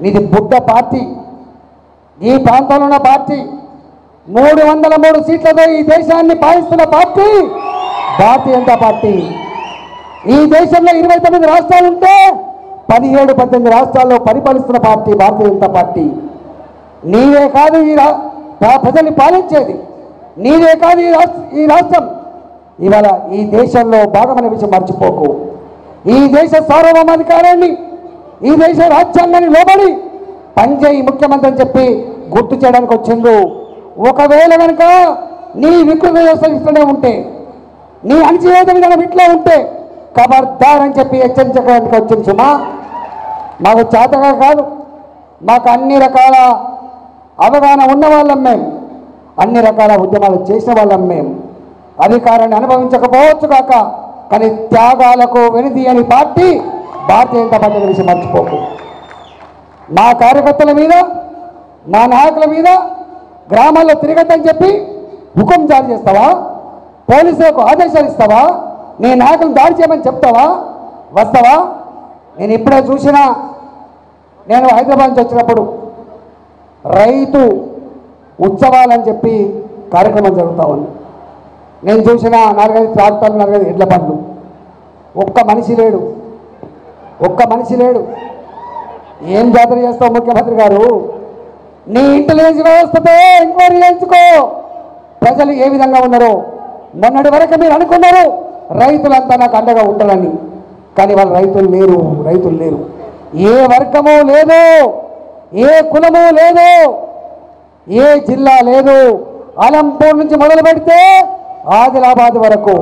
ఇది బుద్ధ పార్టీ ఈ ప్రాంతంలో ఉన్న పార్టీ మూడు వందల మూడు సీట్లతో ఈ దేశాన్ని పాలిస్తున్న పార్టీ భారతీయ జనతా పార్టీ ఈ దేశంలో ఇరవై తొమ్మిది రాష్ట్రాలు ఉంటే పదిహేడు పద్దెనిమిది రాష్ట్రాల్లో పరిపాలిస్తున్న పార్టీ భారతీయ జనతా పార్టీ నీవే కాదు ఈ రా ప్ర- ప్రజల్ని పాలించేది నీవే కాదు ఈ రాష్ట్ర ఈ రాష్ట్రం ఇవాళ ఈ దేశంలో భాగమనే విషయం మర్చిపోకు ఈ దేశ సార్వభౌమాధికారాన్ని ఈ దేశ రాజ్యాంగాన్ని లోబడి పనిచేయి ముఖ్యమంత్రి అని చెప్పి గుర్తు చేయడానికి వచ్చిండ్రు ఒకవేళ కనుక నీ వికృత వ్యవస్థలు ఇట్లనే ఉంటే నీ అణచివేత విధానం ఇట్లా ఉంటే ఖబర్దార్ అని చెప్పి హెచ్చరించడానికి వచ్చింది సుమా మాకు చేతగా కాదు మాకు అన్ని రకాల అవగాహన ఉన్న వాళ్ళం మేము అన్ని రకాల ఉద్యమాలు చేసిన వాళ్ళం మేము అధికారాన్ని అనుభవించకపోవచ్చు కాక కానీ త్యాగాలకు వెనుదీయని పార్టీ భారతీయ జనతా పార్టీ అనే విషయం మర్చిపోకు మా కార్యకర్తల మీద మా నాయకుల మీద గ్రామాల్లో తిరగద్దని చెప్పి హుకుం జారీ చేస్తావా పోలీసులకు ఆదేశాలు ఇస్తావా నీ నాయకులు దాడి చేయమని చెప్తావా వస్తావా నేను ఇప్పుడే చూసిన నేను హైదరాబాద్ నుంచి వచ్చినప్పుడు రైతు ఉత్సవాలని చెప్పి కార్యక్రమం జరుగుతూ ఉంది నేను చూసిన నాలుగైదు ట్రాక్టర్లు నాలుగైదు ఎడ్ల బండ్లు ఒక్క మనిషి లేడు ఒక్క మనిషి లేడు ఏం జాతర చేస్తావు ముఖ్యమంత్రి గారు నీ ఇంటెలిజెన్స్ వ్యవస్థతో ఎంక్వైరీ చేయించుకో ప్రజలు ఏ విధంగా ఉన్నారో మొన్నటి వరకు మీరు అనుకున్నారు రైతులంతా నాకు అండగా ఉంటారని కానీ వాళ్ళు రైతులు లేరు రైతులు లేరు ఏ వర్గము లేదు ఏ కులము లేదు ఏ జిల్లా లేదు అలంపూర్ నుంచి మొదలు పెడితే ఆదిలాబాద్ వరకు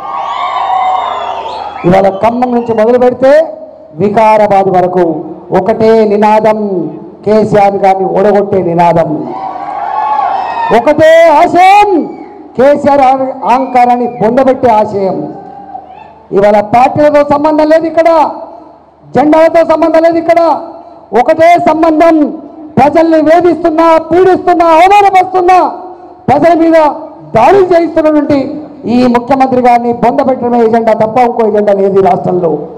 ఇవాళ ఖమ్మం నుంచి మొదలు పెడితే వికారాబాద్ వరకు ఒకటే నినాదం కేసీఆర్ గారిని ఓడగొట్టే నినాదం ఒకటే ఆశయం కేసీఆర్ ఆ- అహంకారాన్ని పొందబెట్టే ఆశయం ఇవాళ పార్టీలతో సంబంధం లేదు ఇక్కడ జెండాలతో సంబంధం లేదు ఇక్కడ ఒకటే సంబంధం ప్రజల్ని వేధిస్తున్నా పీడిస్తున్నా అవమానపరుస్తున్నా ప్రజల మీద దాడులు చేయిస్తున్నటువంటి ఈ ముఖ్యమంత్రి గారిని పొందబెట్టడమే ఎజెండా తప్ప ఇంకో ఎజెండా లేదు ఈ రాష్ట్రంలో